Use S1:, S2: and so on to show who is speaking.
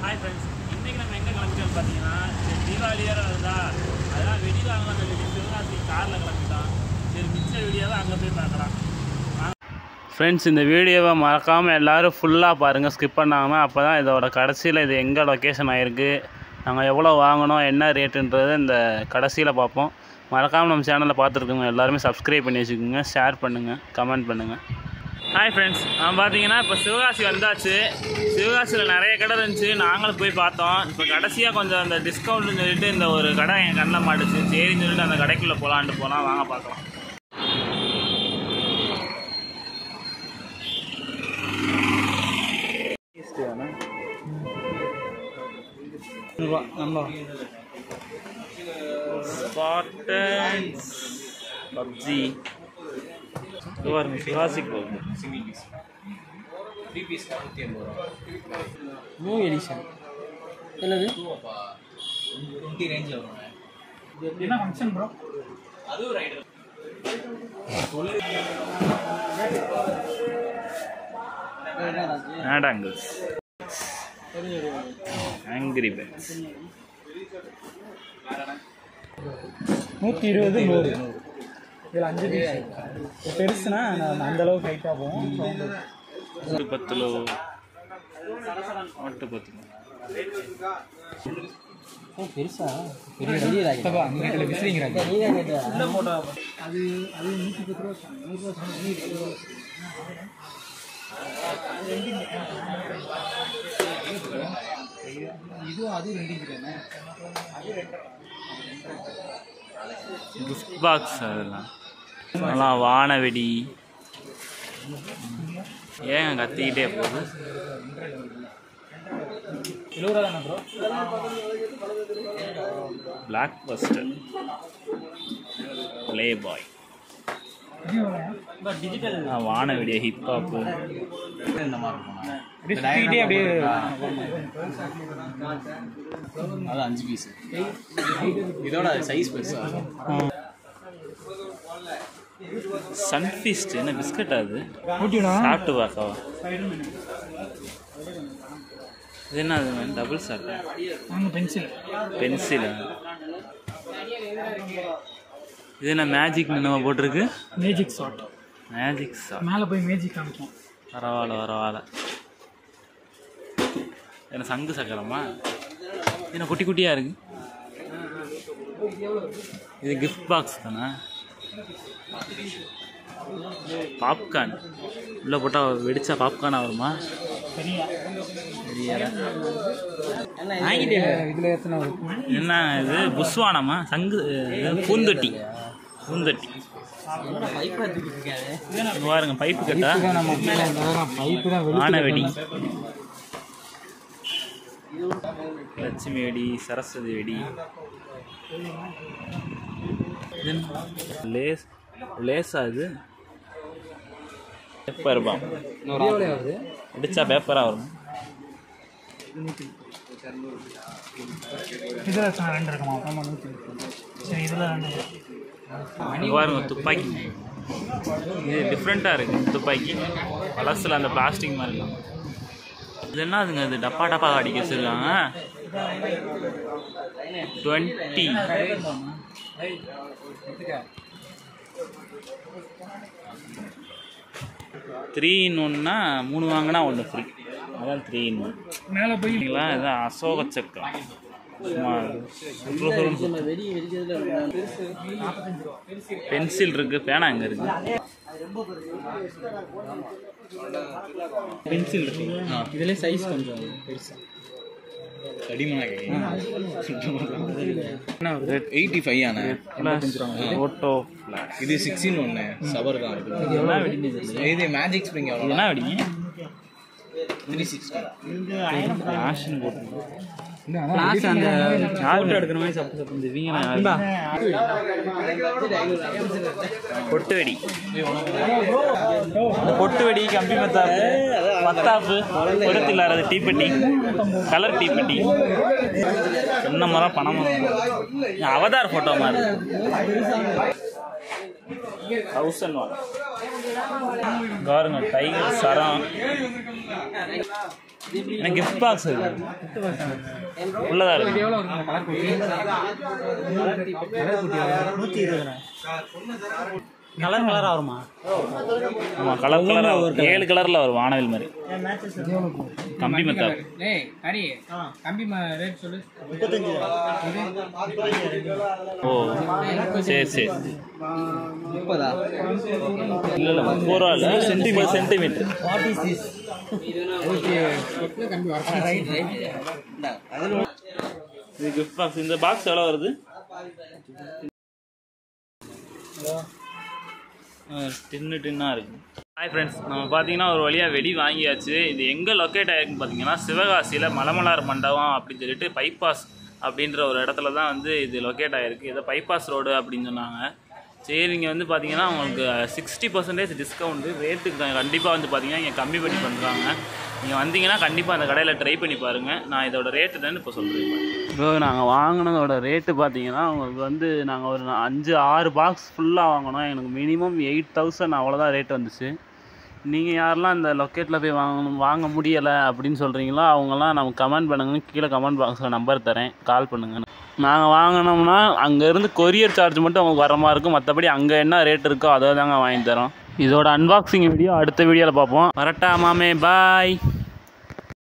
S1: Hi friends இன்றைக்கி நம்ம எங்கே கிளம்பிட்டோம் பார்த்தீங்கன்னா சரி தீபாவளி வேறு வருதா அதெல்லாம் வெடி வாங்கலாம் சொல்லி சிவகாசி காரில் கிளம்பிட்டோம் சரி மிச்ச வீடியோவை அங்கே போய் பார்க்கலாம் ஃப்ரெண்ட்ஸ் இந்த வீடியோவை மறக்காமல் எல்லோரும் ஃபுல்லாக பாருங்கள் ஸ்கிப் பண்ணாமல் அப்போ தான் இதோட கடைசியில் இது எங்கே லொக்கேஷன் ஆகிருக்கு நாங்கள் எவ்வளோ வாங்கினோம் என்ன ரேட்டுன்றது இந்த கடைசியில் பார்ப்போம் மறக்காமல் நம்ம சேனலில் பார்த்துருக்கோங்க எல்லாருமே சப்ஸ்கிரைப் பண்ணி வச்சுக்கோங்க ஷேர் பண்ணுங்கள் கமெண்ட் பண்ணுங்கள் ஹாய் ஃப்ரெண்ட்ஸ் நான் பார்த்தீங்கன்னா இப்போ சிவகாசி வந்தாச்சு சிவகாசியில் நிறைய கடை இருந்துச்சு நாங்களும் போய் பார்த்தோம் இப்போ கடைசியாக கொஞ்சம் அந்த டிஸ்கவுண்ட்னு சொல்லிட்டு இந்த ஒரு கடை என் கண்ணில் மாட்டுச்சு சரின்னு சொல்லிட்டு அந்த கடைக்குள்ளே போகலான்ட்டு போகலாம் வாங்க பார்க்கலாம் ஸ்பாட்டன்ஸ் பப்ஜி பாருங்க சிவாசிக்கு போகுது
S2: நியூ எடிஷன் என்னது
S1: என்ன ஃபங்க்ஷன் ப்ரோ ஆடாங்கிள்ஸ் ஆங்கிரி பேர்ட்ஸ்
S2: நூற்றி இருபது நூறு இதில் அஞ்சு பீஸ் பெருசுனா நான் அந்த அளவுக்கு ஹைட்டாக போகும்
S1: ஒரு பத்துலோ ஒட்டு பத்துலோ
S2: பெருசா பெரிய வெளியே நீங்கள் விசிறிங்கிறாங்க அது அது நூற்றி பத்து ரூபா நூறுரூவா சொன்னீங்க இதுவும் அது ரெண்டு கிலோண்ணே
S1: கிஃப்ட் பாக்ஸ் அதெல்லாம் அதெல்லாம் வானவெடி ஏங்க கத்திக்கிட்டே போகுது
S2: எழுபது ரூபா தானே bro
S1: blockbuster playboy
S2: digital
S1: வானவெடி ஹிப்ஹாப்பு
S2: இந்த மாதிரி இருக்கும் அப்படியே அப்படியே
S3: அது அஞ்சு பீஸ் இதோட சைஸ் பெருசா
S1: சன்ஃபீஸ்ட் என்ன பிஸ்கட் அது
S2: ஊட்டிவிடா
S1: சாப்பிட்டு பார்க்கவா இது என்ன அது டபுள் சாப்பிட்டா
S2: நாங்கள் பென்சில்
S1: பென்சில் இது என்ன மேஜிக் நம்ம போட்டிருக்கு
S2: மேஜிக் ஷாட்
S1: மேஜிக் சாப்பிட்
S2: மேலே போய் மேஜிக் காமிக்கும்
S1: பரவாயில்ல பரவாயில்ல என்ன சங்கு சக்கரமா என்ன குட்டி குட்டியாக இருக்கு இது கிஃப்ட் பாக்ஸ் தானே பாப்கார்ன் உள்ளே போட்டால் வெடிச்சா பாப்கார்னாக வருமா தெரியல
S2: இதில் எத்தனை இருக்கும்
S1: என்ன இது புஸ்வானமா சங்கு இது பூந்தொட்டி பூந்தொட்டி இங்க பாருங்க பைப்பு கட்டா
S2: நம்ம பைப்பு தான்
S1: வானவெடி லட்சுமி வெடி சரஸ்வதி வெடி இது என்ன? லேஸ் லேஸா இது பேப்பர் பாம்
S2: ஆகுது
S1: அடிச்சா பேப்பராக வரும்
S2: இதில் ரெண்டு இருக்குமா ஆமாம் நூற்றி சரி இதில் ரெண்டு
S1: இங்க பாருங்க துப்பாக்கி இது டிஃப்ரெண்ட்டாக இருக்கு துப்பாக்கி பழசில் அந்த பிளாஸ்டிக் மாதிரி இல்லாம. இது என்ன அதுங்க இது டப்பா டப்பா அடிக்க வச்சிருக்காங்க டுவெண்ட்டி த்ரீ இன் ஒன்னா மூணு வாங்கினா ஒன்று ஃப்ரீ அதான் த்ரீ இன் ஒன்
S2: மேலே போய்
S1: இல்லைங்களா இதுதான் அசோக சக்கரம் சும்மா சுற்று சுற்றுன்னு பென்சில் இருக்கு பேனா எங்க இருக்கு பென்சில் இருக்கு
S2: இதில் சைஸ் கொஞ்சம் பெருசா
S3: தடிமனா கேட்குறீங்க
S2: என்ன வருது
S3: எயிட்டி ஃபைவ் ஆனே
S1: ஃபோட்டோ
S3: இது சிக்ஸ்டின் ஒன்று சவர் தான் இருக்கு
S1: என்ன வெடிங்க இது
S3: இது மேஜிக் ஸ்ப்ரிங்
S1: இது
S3: எவ்வளோ
S1: என்ன வெடிங்க
S3: த்ரீ சிக்ஸ்டி
S1: ஃபேஷன் போட்டு
S2: கிளாஸ் அந்த
S1: ஃபோட்டோ எடுக்கிற மாதிரி சப்பு சப்பு இந்த வீங்க பொட்டு வெடி இந்த பொட்டு வெடி கம்பி மத்தாப்பு மத்தாப்பு பொருத்தில் அது டீப்பெட்டி கலர் டீப்பெட்டி என்ன மரம் பணம் மரம் அவதார் ஃபோட்டோ மாதிரி தௌசண்ட் ஒன் பாருங்க டைகர் சரம் எனக்கு கிஃப்ட் பாக்ஸ் இது உள்ளதா இருக்கு
S2: எவ்வளோ இருக்குங்க கலர் குட்டி கலர் குட்டி நூற்றி இருபதுண்ணா கலர் கலராக வருமா
S1: ஆமாம் கலர் கலராக ஏழு கலரில் வரும் வானவில் மாதிரி கம்பி மெத்தா
S2: டேய் அடி கம்பி ரேட் சொல்லு
S1: ஓ சரி சரி
S2: முப்பதா
S1: இல்லை இல்லை முப்பது ரூபா இல்லை centimetre centimetre
S2: what is this கம்பி வர ரைட் ரைட்
S1: இது கிஃப்ட் பாக்ஸ் இந்த பாக்ஸ் எவ்வளோ வருது டின்னு டின்னாக இருக்கு ஹாய் ஃப்ரெண்ட்ஸ் நம்ம பார்த்தீங்கன்னா ஒரு வழியாக வெடி வாங்கியாச்சு இது எங்கே லொக்கேட் ஆகிருக்குன்னு பார்த்தீங்கன்னா சிவகாசியில் மலமலார் மண்டபம் அப்படின்னு சொல்லிட்டு பைபாஸ் அப்படின்ற ஒரு இடத்துல தான் வந்து இது லொக்கேட் ஆகிருக்கு இதை பைபாஸ் ரோடு அப்படின்னு சொன்னாங்க சரி இங்கே வந்து பார்த்தீங்கன்னா உங்களுக்கு சிக்ஸ்டி பர்சன்டேஜ் டிஸ்கவுண்ட்டு ரேட்டுக்கு கண்டிப்பாக வந்து பார்த்தீங்கன்னா இங்கே கம்மி பண்ணி பண்ணுறாங்க நீங்கள் வந்தீங்கன்னா கண்டிப்பாக அந்த கடையில் ட்ரை பண்ணி பாருங்கள் நான் இதோட ரேட்டு தான் இப்போ சொல்கிறேன் ப்ரோ நாங்கள் வாங்கினதோட ரேட்டு பார்த்தீங்கன்னா உங்களுக்கு வந்து நாங்கள் ஒரு அஞ்சு ஆறு பாக்ஸ் ஃபுல்லாக வாங்கினோம் எனக்கு மினிமம் எயிட் தௌசண்ட் அவ்வளோதான் ரேட் வந்துச்சு நீங்கள் யாரெல்லாம் இந்த லொக்கேட்டில் போய் வாங்கணும் வாங்க முடியலை அப்படின்னு சொல்கிறீங்களோ அவங்கெல்லாம் நமக்கு கமெண்ட் பண்ணுங்கன்னு கீழே கமெண்ட் பாக்ஸில் நம்பர் தரேன் கால் பண்ணுங்க நாங்கள் வாங்கினோம்னா அங்கேருந்து கொரியர் சார்ஜ் மட்டும் உங்களுக்கு வர மாதிரி இருக்கும் மற்றபடி அங்கே என்ன ரேட் இருக்கோ அதை தாங்க வாங்கி தரோம் இதோட அன்பாக்சிங் வீடியோ அடுத்த வீடியோவில் பார்ப்போம் வரட்டா மாமே பாய்